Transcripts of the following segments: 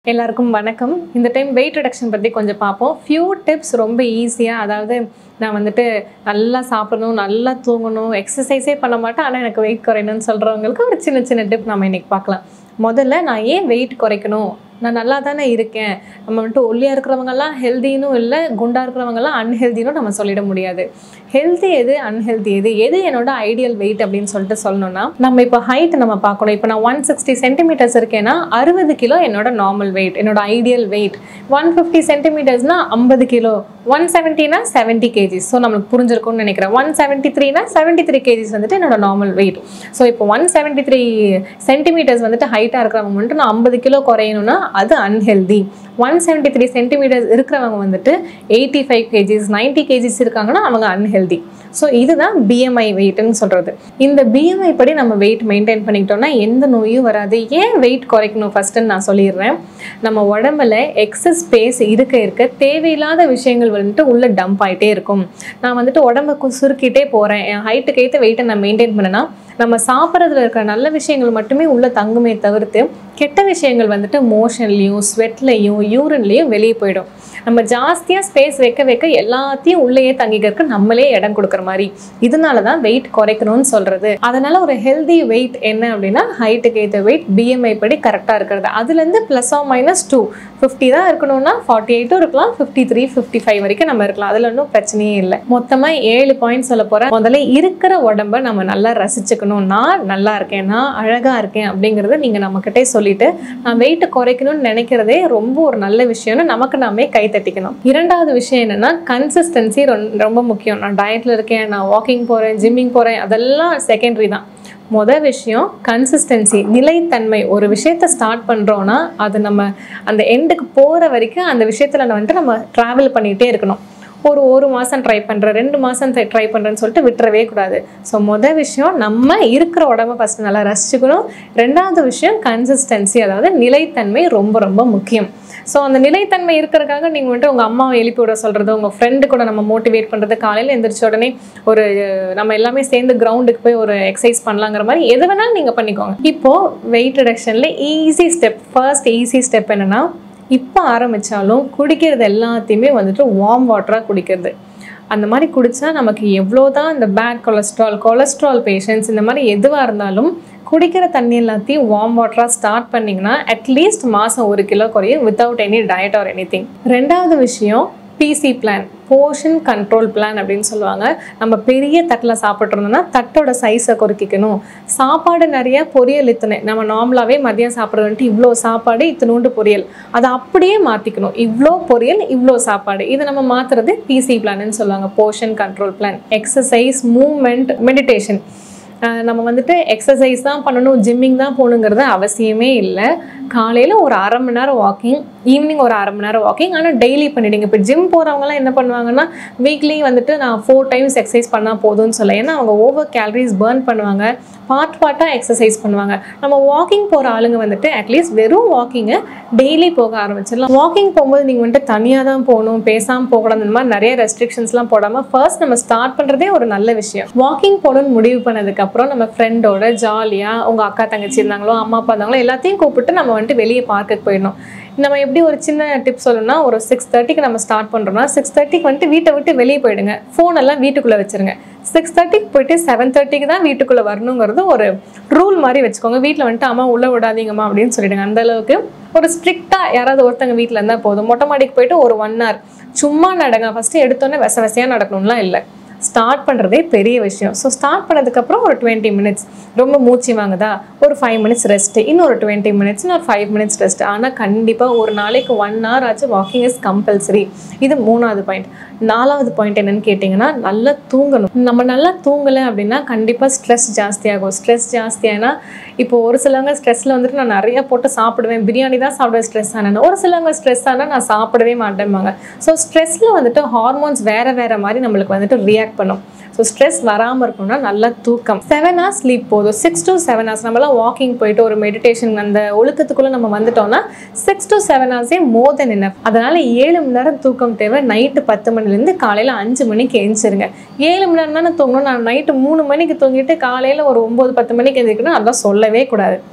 எல்லாருக்கும் வணக்கம் இந்த டைம் வெயிட் ரிடக்ஷன் பற்றி கொஞ்சம் பார்ப்போம் ஃபியூ டிப்ஸ் ரொம்ப ஈஸியாக அதாவது நான் வந்துட்டு நல்லா சாப்பிடணும் நல்லா தூங்கணும் எக்ஸசைஸே பண்ண மாட்டேன் ஆனால் எனக்கு வெயிட் குறையணும்னு சொல்கிறவங்களுக்கு ஒரு சின்ன சின்ன டிப் நம்ம இன்னைக்கு பார்க்கலாம் முதல்ல நான் ஏன் வெயிட் குறைக்கணும் நான் நல்லா தானே இருக்கேன் நம்ம வந்துட்டு ஒல்லியாக இருக்கிறவங்கலாம் ஹெல்தினும் இல்லை குண்டாக இருக்கிறவங்கலாம் அன்ஹெல்தினும் நம்ம சொல்லிட முடியாது ஹெல்தி எது அன்ஹெல்தி எது எது என்னோட ஐடியல் வெயிட் அப்படின்னு சொல்லிட்டு சொல்லணும்னா நம்ம இப்போ ஹைட் நம்ம பார்க்கணும் இப்போ நான் ஒன் சிக்ஸ்டி சென்டிமீட்டர்ஸ் இருக்கேன்னா அறுபது கிலோ என்னோட நார்மல் வெயிட் என்னோட ஐடியல் வெயிட் ஒன் ஃபிஃப்டி சென்டிமீட்டர்ஸ்னா ஐம்பது கிலோ ஒன் செவன்ட்டினா செவன்ட்டி கேஜிஸ் ஸோ நம்மளுக்கு புரிஞ்சிருக்கும்னு நினைக்கிறேன் ஒன் செவன்ட்டி த்ரீனா செவன்ட்டி த்ரீ கேஜிஸ் வந்துட்டு என்னோட நார்மல் வெயிட் ஸோ இப்போ ஒன் செவன்ட்டி த்ரீ சென்டிமீட்டர்ஸ் வந்துட்டு ஹைட்டாக இருக்கிறவங்க வந்துட்டு நான் ஐம்பது கிலோ குறையணும்னா அது unhealthy one seventy three centimetres இருக்கிறவங்க வந்துட்டு eighty five KGs ninety KGs இருக்காங்கன்னா அவங்க அன்ஹெல்தி ஸோ இதுதான் பிஎம்ஐ வெயிட்னு சொல்கிறது இந்த பிஎம்ஐ படி நம்ம வெயிட் மெயின்டைன் பண்ணிக்கிட்டோம்னா எந்த நோயும் வராது ஏன் வெயிட் குறைக்கணும் ஃபஸ்ட்டுன்னு நான் சொல்லிடுறேன் நம்ம உடம்புல எக்ஸஸ் ஸ்பேஸ் இருக்க இருக்க தேவையில்லாத விஷயங்கள் வந்துட்டு உள்ள டம்ப் ஆகிட்டே இருக்கும் நான் வந்துட்டு உடம்புக்கு சுருக்கிட்டே போகிறேன் என் ஹைட்டுக்கு ஏற்ற வெயிட்டை நான் மெயின்டைன் பண்ணேன்னா நம்ம சாப்பிட்றதுல இருக்கிற நல்ல விஷயங்கள் மட்டுமே உள்ள தங்குமே தவிர்த்து கெட்ட விஷயங்கள் வந்துட்டு மோஷன்லேயும் ஸ்வெட்லையும் யூரின்லேயும் வெளியே போயிடும் நம்ம ஜாஸ்தியாக ஸ்பேஸ் வைக்க வைக்க எல்லாத்தையும் உள்ளேயே தங்கிக்கிறதுக்கு நம்மளே இடம் கொடுக்குற மாதிரி இதனால தான் வெயிட் குறைக்கணும்னு சொல்கிறது அதனால ஒரு ஹெல்தி வெயிட் என்ன அப்படின்னா ஹைட்டுக்கு ஏற்ற வெயிட் பிஎம்ஐ படி கரெக்டாக இருக்கிறது அதுலேருந்து plus or minus two fifty தான் இருக்கணும்னா ஃபார்ட்டி எயிட்டும் இருக்கலாம் ஃபிஃப்டி த்ரீ ஃபிஃப்டி ஃபைவ் வரைக்கும் நம்ம இருக்கலாம் அதில் ஒன்றும் பிரச்சனையே இல்லை மொத்தமாக ஏழு பாயிண்ட் சொல்ல போகிறேன் முதல்ல இருக்கிற உடம்ப நம்ம நல்லா ரசிச்சுக்கணும் நான் நல்லா இருக்கேன் நான் அழகாக இருக்கேன் அப்படிங்கிறத நீங்கள் நம்மக்கிட்டே சொல்லிட்டு நான் வெயிட்டை குறைக்கணும்னு நினைக்கிறதே ரொம்ப ஒரு நல்ல விஷயம்னு நமக்கு நாமே கை தட்டிக்கணும் இரண்டாவது விஷயம் என்னென்னா கன்சிஸ்டன்சி ரொம்ப முக்கியம் நான் டயட்டில் இருக்கேன் நான் வாக்கிங் போகிறேன் ஜிம்மிங் போகிறேன் அதெல்லாம் செகண்டரி தான் மொதல் விஷயம் கன்சிஸ்டன்சி நிலைத்தன்மை ஒரு விஷயத்த ஸ்டார்ட் பண்ணுறோன்னா அது நம்ம அந்த எண்டுக்கு போகிற வரைக்கும் அந்த விஷயத்தில் வந்துட்டு நம்ம ட்ராவல் பண்ணிகிட்டே இருக்கணும் ஒரு ஒரு மாதம் ட்ரை பண்ணுறேன் ரெண்டு மாதம் ட்ரை பண்ணுறேன்னு சொல்லிட்டு விட்டுறவே கூடாது ஸோ மொதல் விஷயம் நம்ம இருக்கிற உடம்ப ஃபஸ்ட்டு நல்லா ரசிச்சுக்கணும் ரெண்டாவது விஷயம் கன்சிஸ்டன்சி அதாவது நிலைத்தன்மை ரொம்ப ரொம்ப முக்கியம் ஸோ அந்த நிலைத்தன்மை இருக்கிறதுக்காக நீங்கள் வந்துட்டு உங்கள் அம்மாவை எழுப்பி விட சொல்கிறது உங்கள் ஃப்ரெண்டு கூட நம்ம மோட்டிவேட் பண்ணுறது காலையில் எந்திரிச்ச உடனே ஒரு நம்ம எல்லாமே சேர்ந்து கிரவுண்டுக்கு போய் ஒரு எக்ஸசைஸ் பண்ணலாங்கிற மாதிரி எது வேணாலும் நீங்கள் பண்ணிக்கோங்க இப்போது வெயிட் ரிடக்ஷனில் easy step first easy step என்னென்னா இப்போ ஆரம்பித்தாலும் குடிக்கிறது எல்லாத்தையுமே வந்துட்டு வார்ம் வாட்டராக குடிக்கிறது அந்த மாதிரி குடித்தா நமக்கு எவ்வளோ தான் இந்த பேட் கொலஸ்ட்ரால் கொலஸ்ட்ரால் பேஷண்ட்ஸ் இந்த மாதிரி எதுவாக இருந்தாலும் குடிக்கிற தண்ணி எல்லாத்தையும் வார்ம் வாட்டராக ஸ்டார்ட் பண்ணிங்கன்னா அட்லீஸ்ட் மாதம் ஒரு கிலோ குறையும் without any diet or any thing ரெண்டாவது விஷயம் PC plan portion control plan அப்படின்னு சொல்லுவாங்க நம்ம பெரிய தட்டில் சாப்பிட்ருந்தோம்னா தட்டோட சைஸை குறைக்கணும் சாப்பாடு நிறைய பொரியல் இத்தனை நம்ம நார்மலாகவே மதியம் சாப்பிட்றது வந்துட்டு இவ்வளோ சாப்பாடு இத்தனூண்டு பொரியல் அதை அப்படியே மாற்றிக்கணும் இவ்வளோ பொரியல் இவ்வளோ சாப்பாடு இதை நம்ம மாற்றுறது பிசி பிளான்னு சொல்லுவாங்க portion control plan exercise movement meditation நம்ம வந்துட்டு எக்ஸசைஸ் தான் பண்ணணும் ஜிம்மிங் தான் போகணுங்கிறது அவசியமே இல்லை காலையில் ஒரு அரை மணி நேரம் வாக்கிங் ஈவினிங் ஒரு அரை மணி நேரம் வாக்கிங் ஆனால் டெய்லி பண்ணிவிடுங்க இப்போ ஜிம் போகிறவங்களாம் என்ன பண்ணுவாங்கன்னா வீக்லி வந்துட்டு நான் ஃபோர் டைம்ஸ் எக்ஸசைஸ் பண்ணால் போதும்னு சொல்ல ஏன்னா அவங்க ஓவர் கேலரிஸ் பேர்ன் பண்ணுவாங்க பார்ட் பார்ட்டாக எக்ஸசைஸ் பண்ணுவாங்க நம்ம வாக்கிங் போகிற ஆளுங்க வந்துட்டு அட்லீஸ்ட் வெறும் வாக்கிங்கை டெய்லி போக ஆரம்பிச்சிடலாம் வாக்கிங் போகும்போது நீங்கள் வந்துட்டு தனியாக தான் போகணும் பேசாமல் போகக்கூடாது இந்த மாதிரி நிறைய ரெஸ்ட்ரிக்ஷன்ஸ்லாம் போடாமல் ஃபர்ஸ்ட் நம்ம ஸ்டார்ட் பண்ணுறதே ஒரு நல்ல விஷயம் வாக்கிங் போகணும்னு முடிவு பண்ணதுக்கப்புறம் நம்ம ஃப்ரெண்டோட ஜாலியாக உங்கள் அக்கா தங்கச்சி இருந்தாங்களோ அம்மா அப்பா இருந்தாங்களோ எல்லாத்தையும் கூப்பிட்டு நம்ம வந்துட்டு வெளியே பார்க்குக்கு போயிடணும் நம்ம எப்படி ஒரு சின்ன டிப் சொல்லணும்னா ஒரு சிக்ஸ் தேர்ட்டிக்கு நம்ம ஸ்டார்ட் பண்ணுறோம்னா சிக்ஸ் தேர்ட்டிக்கு வந்துட்டு வீட்டை விட்டு வெளியே போயிடுங்க ஃபோன் எல்லாம் வீட்டுக்குள்ளே வச்சுருங்க சிக்ஸ் தேர்ட்டிக்கு போயிட்டு செவன் தேர்ட்டிக்கு தான் வீட்டுக்குள்ளே வரணுங்கிறது ஒரு ரூல் மாதிரி வச்சுக்கோங்க வீட்டில் வந்துட்டு அம்மா உள்ளே விடாதீங்கம்மா அப்படின்னு சொல்லிடுங்க அந்த அளவுக்கு ஒரு ஸ்ட்ரிக்டாக யாராவது ஒருத்தங்க வீட்டில் இருந்தால் போதும் மொட்டை மாடிக்கு போயிட்டு ஒரு ஒன் ஹவர் சும்மா நடங்க ஃபஸ்ட்டு எடுத்தோன்னே விச விசையாக நடக்கணும்லாம் இல்லை ஸ்டார்ட் பண்ணுறதே பெரிய விஷயம் ஸோ ஸ்டார்ட் பண்ணதுக்கப்புறம் ஒரு டுவெண்ட்டி மினிட்ஸ் ரொம்ப மூச்சு வாங்குதா ஒரு ஃபைவ் மினிட்ஸ் ரெஸ்ட்டு இன்னொரு டுவெண்ட்டி மினிட்ஸ் இன்னொரு ஃபைவ் மினிட்ஸ் ரெஸ்ட் ஆனால் கண்டிப்பாக ஒரு நாளைக்கு ஒன் ஹவர் ஆச்சு வாக்கிங் இஸ் கம்பல்சரி இது மூணாவது பாயிண்ட் நாலாவது பாயிண்ட் என்னன்னு கேட்டிங்கன்னா நல்லா தூங்கணும் நம்ம நல்லா தூங்கலை அப்படின்னா கண்டிப்பாக ஸ்ட்ரெஸ் ஜாஸ்தியாகும் ஸ்ட்ரெஸ் ஜாஸ்தியானா இப்போ ஒரு சிலவங்க ஸ்ட்ரெஸ்ஸில் வந்துட்டு நான் நிறைய போட்டு சாப்பிடுவேன் பிரியாணி தான் சாப்பிடுவேன் ஸ்ட்ரெஸ் ஆனால் ஒரு சிலவங்க ஸ்ட்ரெஸ் ஆனால் நான் சாப்பிடவே மாட்டேன்பாங்க ஸோ ஸ்ட்ரெஸ்ஸில் வந்துட்டு ஹார்மோன்ஸ் வேறு வேறு மாதிரி நம்மளுக்கு வந்துட்டு ரியாக்ட் பண்ணும் ஸோ ஸ்ட்ரெஸ் வராமல் இருக்கணும்னா நல்ல தூக்கம் செவன் ஹவர்ஸ் ஸ்லீப் போதும் சிக்ஸ் டு செவன் ஹவர்ஸ் நம்மளாம் வாக்கிங் போயிட்டு ஒரு மெடிடேஷன் அந்த ஒழுக்கத்துக்குள்ளே நம்ம வந்துட்டோம்னா சிக்ஸ் டு செவன் ஹவர்ஸே மோர் தென் என்ன அதனால் ஏழு மணி நேரம் தூக்கம் தேவை நைட்டு பத்து மணிலேருந்து காலையில் அஞ்சு மணிக்கு எழுந்திருங்க ஏழு மணி நேரம் தானே தூங்கணும் நான் நைட்டு மூணு மணிக்கு தூங்கிட்டு காலையில் ஒரு ஒம்பது பத்து மணிக்கு எழுந்திரிக்கணும் அதெல்லாம் சொல்லவே கூடாது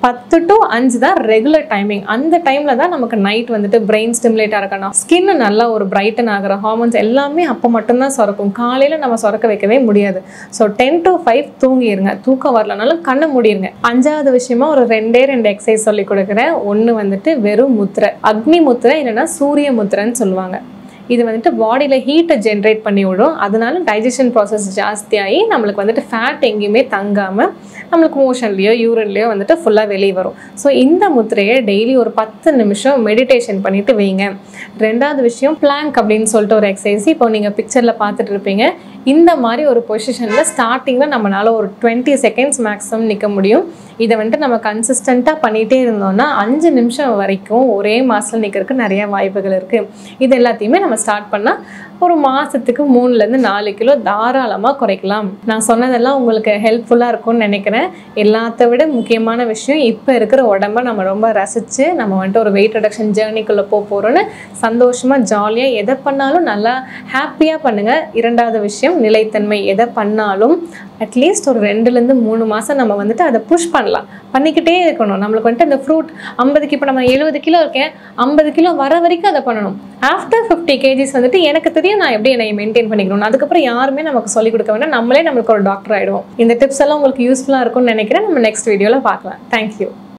பத்து டு அஞ்சு தான் ரெகுலர் டைமிங் அந்த டைமில் தான் நமக்கு நைட் வந்துட்டு பிரெயின் ஸ்டிமுலேட்டாக இருக்கணும் ஸ்கின் நல்லா ஒரு பிரைட்டன் ஆகிற ஹார்மோன்ஸ் எல்லாமே அப்போ மட்டும்தான் சுரக்கும் காலையில் நம்ம சுரக்க வைக்கவே முடியாது ஸோ டென் டு ஃபைவ் தூங்கிடுங்க தூக்கம் வரலனாலும் கண்ணை மூடிடுங்க அஞ்சாவது விஷயமா ஒரு ரெண்டே ரெண்டு எக்ஸசைஸ் சொல்லி கொடுக்குறேன் ஒன்று வந்துட்டு வெறும் முத்திரை அக்னி முத்திரை இல்லைன்னா சூரிய முத்திரைன்னு சொல்லுவாங்க இது வந்துட்டு பாடியில் ஹீட்டை ஜென்ரேட் பண்ணி விடும் அதனால டைஜஷன் ப்ராசஸ் ஜாஸ்தியாகி நம்மளுக்கு வந்துட்டு ஃபேட் எங்கேயுமே தங்காமல் நம்மளுக்கு மோஷன்லேயோ யூரின்லேயோ வந்துட்டு ஃபுல்லாக வெளியே வரும் ஸோ இந்த முத்திரையை டெய்லி ஒரு பத்து நிமிஷம் மெடிடேஷன் பண்ணிட்டு வைங்க ரெண்டாவது விஷயம் பிளாங்க் அப்படின்னு சொல்லிட்டு ஒரு எக்ஸசைஸ் இப்போ நீங்கள் பிக்சரில் பார்த்துட்டு இருப்பீங்க இந்த மாதிரி ஒரு பொசிஷனில் ஸ்டார்டிங்கில் நம்மளால ஒரு டுவெண்ட்டி செகண்ட்ஸ் மேக்ஸிமம் நிற்க முடியும் இதை வந்துட்டு நம்ம கன்சிஸ்டண்ட்டாக பண்ணிகிட்டே இருந்தோம்னா அஞ்சு நிமிஷம் வரைக்கும் ஒரே மாதத்தில் நிற்கிறதுக்கு நிறைய வாய்ப்புகள் இருக்குது இது எல்லாத்தையுமே நம்ம ஸ்டார்ட் பண்ணால் ஒரு மாதத்துக்கு மூணுலேருந்து நாலு கிலோ தாராளமாக குறைக்கலாம் நான் சொன்னதெல்லாம் உங்களுக்கு ஹெல்ப்ஃபுல்லாக இருக்கும்னு நினைக்கிறேன் எல்லாத்த விட முக்கியமான விஷயம் இப்போ இருக்கிற உடம்ப நம்ம ரொம்ப ரசித்து நம்ம வந்துட்டு ஒரு வெயிட் ரிடக்ஷன் ஜேர்னிக்குள்ளே போக போகிறோன்னு சந்தோஷமாக ஜாலியாக எதை பண்ணாலும் நல்லா ஹாப்பியாக பண்ணுங்கள் இரண்டாவது விஷயம் நிலைத்தன்மை எதை பண்ணாலும் அட்லீஸ்ட் ஒரு ரெண்டுலேருந்து மூணு மாதம் நம்ம வந்துட்டு அதை புஷ் பண்ணலாம் பண்ணிக்கிட்டே இருக்கணும் நம்மளுக்கு வந்துட்டு அந்த ஃப்ரூட் ஐம்பதுக்கு இப்போ நம்ம எழுபது கிலோ இருக்கேன் ஐம்பது கிலோ வர வரைக்கும் அதை பண்ணணும் ஆஃப்டர் ஃபிஃப்டி கேஜிஸ் வந்துட்டு எனக்கு தெரியும் நான் எப்படி என்னை மெயின்டைன் பண்ணிக்கணும் அதுக்கப்புறம் யாருமே நமக்கு சொல்லிக் கொடுக்க வேண்டாம் நம்மளே நம்மளுக்கு ஒரு டாக்டர் ஆகிடுவோம் இந்த டிப்ஸ் எல்லாம் உங்களுக்கு யூஸ்ஃபுல்லாக இருக்கும்னு நினைக்கிறேன் நம்ம நெக்ஸ்ட் வீடியோவில் பார்க்கலாம் தேங்க்யூ